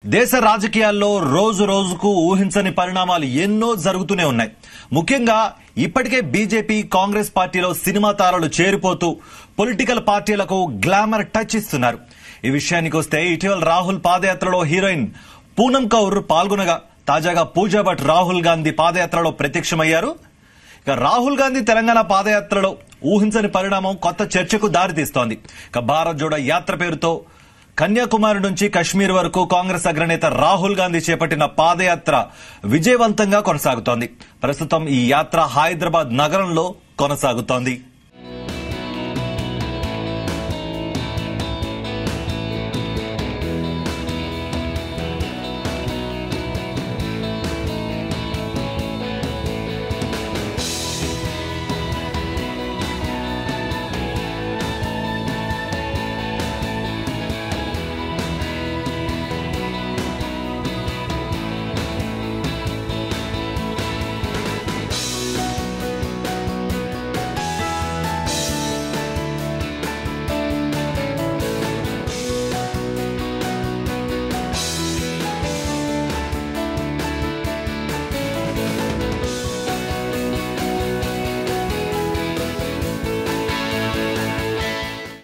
దేశ రాజకీయాల్లో రోజు రోజుకు ఊహించని పరిణామాలు ఎన్నో జరుగుతూనే ఉన్నాయి ముఖ్యంగా ఇప్పటికే బీజేపీ కాంగ్రెస్ పార్టీలో సినిమా తారలు చేరిపోతూ పొలిటికల్ పార్టీలకు గ్లామర్ టచ్ ఇస్తున్నారు ఈ విషయానికి వస్తే ఇటీవల రాహుల్ పాదయాత్రలో హీరోయిన్ పూనం కౌర్ పాల్గొనగా తాజాగా పూజా భట్ రాహుల్ గాంధీ పాదయాత్రలో ప్రత్యక్షమయ్యారు ఇక రాహుల్ గాంధీ తెలంగాణ పాదయాత్రలో ఊహించని పరిణామం కొత్త చర్చకు దారితీస్తోంది ఇక భారత్ జోడో యాత్ర పేరుతో కన్యాకుమారి నుంచి కశ్మీర్ వరకు కాంగ్రెస్ అగ్రనేత రాహుల్ గాంధీ చేపట్టిన పాదయాత్ర విజయవంతంగా కొనసాగుతోంది ప్రస్తుతం ఈ యాత్ర హైదరాబాద్ నగరంలో కొనసాగుతోంది